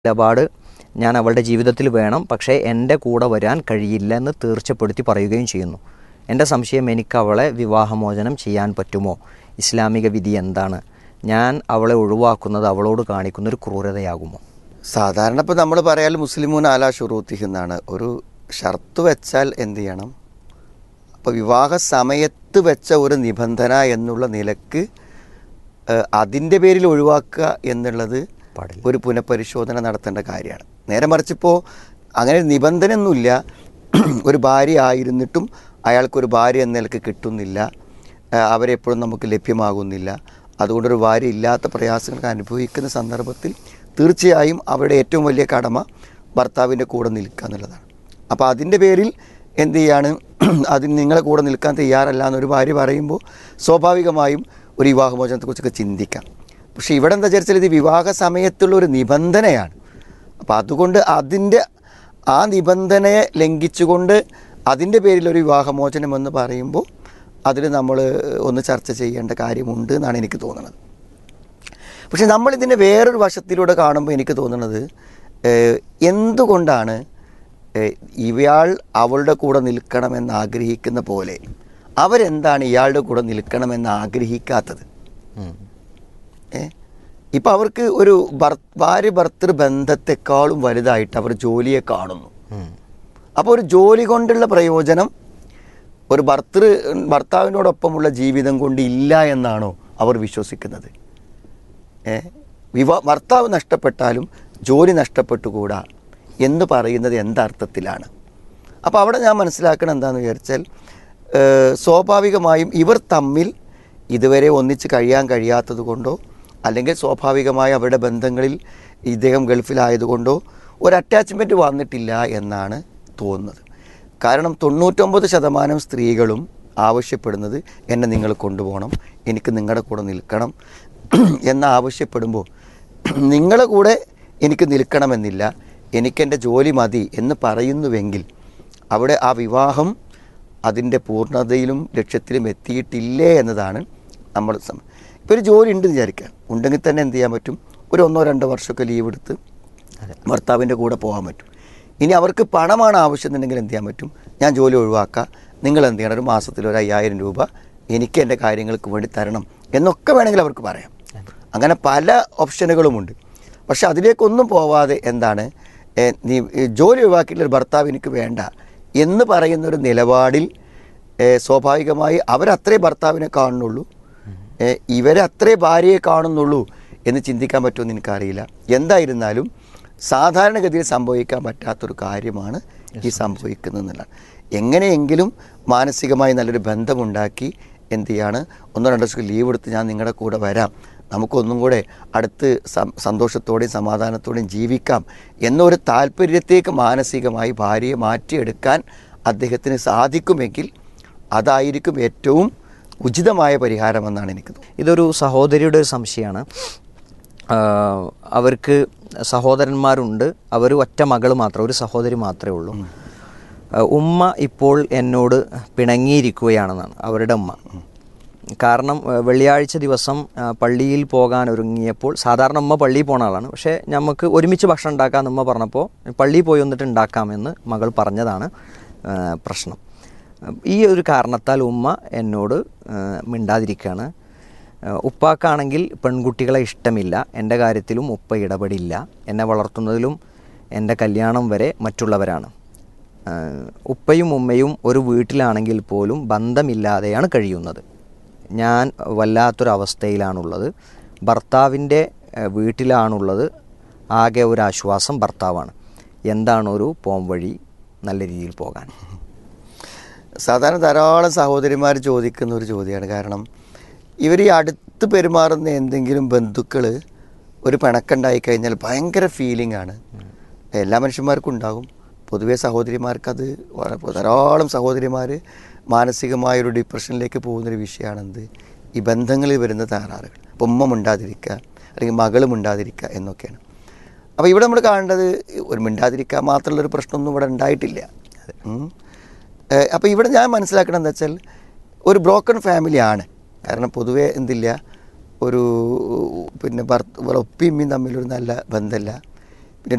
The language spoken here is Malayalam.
നിലപാട് ഞാൻ അവളുടെ ജീവിതത്തിൽ വേണം പക്ഷേ എൻ്റെ കൂടെ വരാൻ കഴിയില്ല എന്ന് തീർച്ചപ്പെടുത്തി പറയുകയും ചെയ്യുന്നു എൻ്റെ സംശയം എനിക്ക് അവളെ വിവാഹമോചനം ചെയ്യാൻ പറ്റുമോ ഇസ്ലാമിക വിധി എന്താണ് ഞാൻ അവളെ ഒഴിവാക്കുന്നത് അവളോട് കാണിക്കുന്ന ഒരു ക്രൂരതയാകുമോ സാധാരണ ഇപ്പോൾ നമ്മൾ പറയാൽ മുസ്ലിമൂൻ ആലാ ഷുറൂത്തിഹ് എന്നാണ് ഒരു ഷർത്ത് വെച്ചാൽ എന്ത് ചെയ്യണം അപ്പോൾ വിവാഹ സമയത്ത് വെച്ച ഒരു നിബന്ധന എന്നുള്ള നിലക്ക് ഏഹ്, അതിൻ്റെ പേരിൽ ഒഴിവാക്കുക എന്നുള്ളത് പാടില്ല ഒരു പുനഃപരിശോധന നടത്തേണ്ട കാര്യമാണ് നേരെ മറിച്ചിപ്പോൾ അങ്ങനെ ഒരു നിബന്ധനയൊന്നുമില്ല ഒരു ഭാര്യ ആയിരുന്നിട്ടും അയാൾക്കൊരു ഭാര്യ എന്ന നിലക്ക് കിട്ടുന്നില്ല ഏഹ്, അവരെപ്പോഴും നമുക്ക് ലഭ്യമാകുന്നില്ല അതുകൊണ്ടൊരു ഭാര്യ ഇല്ലാത്ത പ്രയാസങ്ങൾക്ക് അനുഭവിക്കുന്ന സന്ദർഭത്തിൽ തീർച്ചയായും അവരുടെ ഏറ്റവും വലിയ കടമ ഭർത്താവിൻ്റെ കൂടെ നിൽക്കുക എന്നുള്ളതാണ് അപ്പോൾ അതിൻ്റെ പേരിൽ എന്ത് ചെയ്യാണ് അതിന് നിങ്ങളെ കൂടെ നിൽക്കാൻ തയ്യാറല്ല എന്നൊരു ഭാര്യ പറയുമ്പോൾ സ്വാഭാവികമായും ഒരു വിവാഹമോചനത്തെക്കുറിച്ചൊക്കെ ചിന്തിക്കാം പക്ഷേ ഇവിടെ എന്താ വിചാരിച്ചാൽ ഇത് വിവാഹ സമയത്തുള്ള ഒരു നിബന്ധനയാണ് അപ്പോൾ അതുകൊണ്ട് അതിൻ്റെ ആ നിബന്ധനയെ ലംഘിച്ചുകൊണ്ട് അതിൻ്റെ പേരിൽ ഒരു വിവാഹമോചനം എന്ന് പറയുമ്പോൾ അതിൽ നമ്മൾ ഒന്ന് ചർച്ച ചെയ്യേണ്ട കാര്യമുണ്ട് എന്നാണ് എനിക്ക് തോന്നുന്നത് പക്ഷെ നമ്മളിതിൻ്റെ വേറൊരു വശത്തിലൂടെ കാണുമ്പോൾ എനിക്ക് തോന്നുന്നത് ഏഹ്, എന്തുകൊണ്ടാണ് ഏഹ്, ഇയാൾ അവളുടെ കൂടെ നിൽക്കണമെന്ന് ആഗ്രഹിക്കുന്ന പോലെ അവരെന്താണ് ഇയാളുടെ കൂടെ നിൽക്കണമെന്ന് ആഗ്രഹിക്കാത്തത് ഉം. ഏ ഇപ്പം അവർക്ക് ഒരു ഭർ ഭാര്യ ഭർത്തൃ ബന്ധത്തെക്കാളും വലുതായിട്ട് അവർ ജോലിയെ കാണുന്നു ഉം. അപ്പോൾ ഒരു ജോലി കൊണ്ടുള്ള പ്രയോജനം ഒരു ഭർത്തൃ ഭർത്താവിനോടൊപ്പമുള്ള ജീവിതം കൊണ്ട് ഇല്ല എന്നാണോ അവർ വിശ്വസിക്കുന്നത് ഏ വിവാ ഭർത്താവ് നഷ്ടപ്പെട്ടാലും ജോലി നഷ്ടപ്പെട്ടുകൂടാ എന്ന് പറയുന്നത് എന്തർത്ഥത്തിലാണ് അപ്പോൾ അവിടെ ഞാൻ മനസ്സിലാക്കണം എന്താണെന്ന് വിചാരിച്ചാൽ ഏഹ്, സ്വാഭാവികമായും ഇവർ തമ്മിൽ ഇതുവരെ ഒന്നിച്ച് കഴിയാൻ കഴിയാത്തത് കൊണ്ടോ അല്ലെങ്കിൽ സ്വാഭാവികമായി അവരുടെ ബന്ധങ്ങളിൽ ഇദ്ദേഹം ഗൾഫിലായതുകൊണ്ടോ ഒരു അറ്റാച്ച്മെൻറ്റ് വന്നിട്ടില്ല എന്നാണ് തോന്നുന്നത് കാരണം തൊണ്ണൂറ്റൊമ്പത് ശതമാനം സ്ത്രീകളും ആവശ്യപ്പെടുന്നത് എന്നെ നിങ്ങൾ കൊണ്ടുപോകണം എനിക്ക് നിങ്ങളുടെ കൂടെ നിൽക്കണം എന്ന് ആവശ്യപ്പെടുമ്പോൾ നിങ്ങളുടെ കൂടെ എനിക്ക് നിൽക്കണമെന്നില്ല എനിക്കെൻ്റെ ജോലി മതി എന്ന് പറയുന്നുവെങ്കിൽ അവിടെ ആ വിവാഹം അതിൻ്റെ പൂർണ്ണതയിലും ലക്ഷ്യത്തിലും എത്തിയിട്ടില്ലേ എന്നതാണ് നമ്മൾ സം- ഇപ്പോൾ ഒരു ജോലി ഉണ്ട് വിചാരിക്കുക ഉണ്ടെങ്കിൽ തന്നെ എന്ത് ചെയ്യാൻ പറ്റും ഒരു ഒന്നോ രണ്ടോ വർഷമൊക്കെ ലീവ് എടുത്ത് ഭർത്താവിൻ്റെ കൂടെ പോകാൻ പറ്റും ഇനി അവർക്ക് പണമാണ് ആവശ്യമെന്നുണ്ടെങ്കിൽ എന്ത് ചെയ്യാൻ പറ്റും ഞാൻ ജോലി ഒഴിവാക്കുക നിങ്ങൾ എന്ത് ചെയ്യണം ഒരു മാസത്തിൽ ഒരു അയ്യായിരം രൂപ എനിക്ക് എൻ്റെ കാര്യങ്ങൾക്ക് വേണ്ടി തരണം എന്നൊക്കെ വേണമെങ്കിൽ അവർക്ക് പറയാം അങ്ങനെ പല ഓപ്ഷനുകളുമുണ്ട് പക്ഷെ അതിലേക്കൊന്നും പോവാതെ എന്താണ് ഏ, നീ ഈ ജോലി ഒഴിവാക്കിയിട്ടുള്ള ഒരു ഭർത്താവ് എനിക്ക് വേണ്ട എന്ന് പറയുന്ന ഒരു നിലപാടിൽ ഏ, സ്വാഭാവികമായി അവരത്രേ ഭർത്താവിനെ കാണുന്നുള്ളൂ ഏ, ഇവരെ അത്രേ ഭാര്യയെ കാണുന്നുള്ളൂ എന്ന് ചിന്തിക്കാൻ പറ്റുമെന്ന് എനിക്കറിയില്ല എന്തായിരുന്നാലും സാധാരണഗതിയിൽ സംഭവിക്കാൻ പറ്റാത്തൊരു കാര്യമാണ് ഈ സംഭവിക്കുന്നത് എന്നുള്ളതാണ് എങ്ങനെയെങ്കിലും മാനസികമായി നല്ലൊരു ബന്ധമുണ്ടാക്കി എന്ത് ചെയ്യാണ് ഒന്നോ രണ്ടോ ദിവസം ലീവ് എടുത്ത് ഞാൻ നിങ്ങളുടെ കൂടെ വരാം നമുക്കൊന്നും കൂടെ അടുത്ത് സം- സന്തോഷത്തോടെയും സമാധാനത്തോടെയും ജീവിക്കാം എന്നൊരു താല്പര്യത്തേക്ക് മാനസികമായി ഭാര്യയെ മാറ്റിയെടുക്കാൻ അദ്ദേഹത്തിന് സാധിക്കുമെങ്കിൽ അതായിരിക്കും ഏറ്റവും ഉചിതമായ പരിഹാരമെന്നാണ് എനിക്ക് തോന്നുന്നത് ഇതൊരു സഹോദരിയുടെ ഒരു സംശയമാണ് ആ, അവർക്ക് സഹോദരന്മാരുണ്ട് അവർ ഒറ്റ മകൾ മാത്രം ഒരു സഹോദരി മാത്രമേ ഉള്ളൂ ആ, ഉമ്മ ഇപ്പോൾ എന്നോട് പിണങ്ങിയിരിക്കുകയാണെന്നാണ് അവരുടെ ഉമ്മ കാരണം ആ, വെള്ളിയാഴ്ച ദിവസം ആ, പള്ളിയിൽ പോകാൻ ഒരുങ്ങിയപ്പോൾ സാധാരണ ഉമ്മ പള്ളിയിൽ പോണ ആളാണ് പക്ഷേ നമുക്ക് ഒരുമിച്ച് ഭക്ഷണം ഉണ്ടാക്കാമെന്ന് ഉമ്മ പറഞ്ഞപ്പോൾ പള്ളിയിൽ പോയി വന്നിട്ട് ഉണ്ടാക്കാമെന്ന് മകൾ പറഞ്ഞതാണ് ആ, പ്രശ്നം ഈ ഒരു കാരണത്താൽ ഉമ്മ എന്നോട് ആ, മിണ്ടാതിരിക്കുകയാണ് ആ, ഉപ്പാക്കാണെങ്കിൽ പെൺകുട്ടികളെ ഇഷ്ടമില്ല എൻ്റെ കാര്യത്തിലും ഉപ്പ ഇടപെടില്ല എന്നെ വളർത്തുന്നതിലും എൻ്റെ കല്യാണം വരെ മറ്റുള്ളവരാണ് ആ, ഉപ്പയും ഉമ്മയും ഒരു വീട്ടിലാണെങ്കിൽ പോലും ബന്ധമില്ലാതെയാണ് കഴിയുന്നത് ഞാൻ വല്ലാത്തൊരവസ്ഥയിലാണുള്ളത് ഭർത്താവിൻ്റെ ആ, വീട്ടിലാണുള്ളത് ആകെ ഒരു ആശ്വാസം ഭർത്താവാണ് എന്താണ് ഒരു പോംവഴി നല്ല രീതിയിൽ പോകാൻ സാധാരണ ധാരാളം സഹോദരിമാർ ചോദിക്കുന്ന ഒരു ചോദ്യമാണ് കാരണം ഇവർ ഈ അടുത്ത് പെരുമാറുന്ന എന്തെങ്കിലും ബന്ധുക്കൾ ഒരു പിണക്കുണ്ടായി കഴിഞ്ഞാൽ ഭയങ്കര ഫീലിംഗ് ആണ് എല്ലാ മനുഷ്യന്മാർക്കും ഉണ്ടാകും പൊതുവേ സഹോദരിമാർക്ക് അത് വളരെ ധാരാളം സഹോദരിമാർ മാനസികമായ ഒരു ഡിപ്രഷനിലേക്ക് പോകുന്നൊരു വിഷയമാണെന്ത് ഈ ബന്ധങ്ങളിൽ വരുന്ന തകരാറുകൾ അപ്പോൾ ഉമ്മ മിണ്ടാതിരിക്കുക അല്ലെങ്കിൽ മകൾ മിണ്ടാതിരിക്കുക എന്നൊക്കെയാണ് അപ്പോൾ ഇവിടെ നമ്മൾ കാണേണ്ടത് ഒരു മിണ്ടാതിരിക്കുക മാത്രമുള്ള ഒരു പ്രശ്നമൊന്നും ഇവിടെ ഉണ്ടായിട്ടില്ല ഉം. ഏഹ് അപ്പോൾ ഇവിടെ ഞാൻ മനസ്സിലാക്കണം എന്താ വെച്ചാൽ ഒരു ബ്രോക്കൺ ഫാമിലിയാണ് കാരണം പൊതുവേ എന്തില്ല ഒരു പിന്നെ ഭർത്ത ഉപ്പയും ഉമ്മയും തമ്മിലൊരു നല്ല ബന്ധമില്ല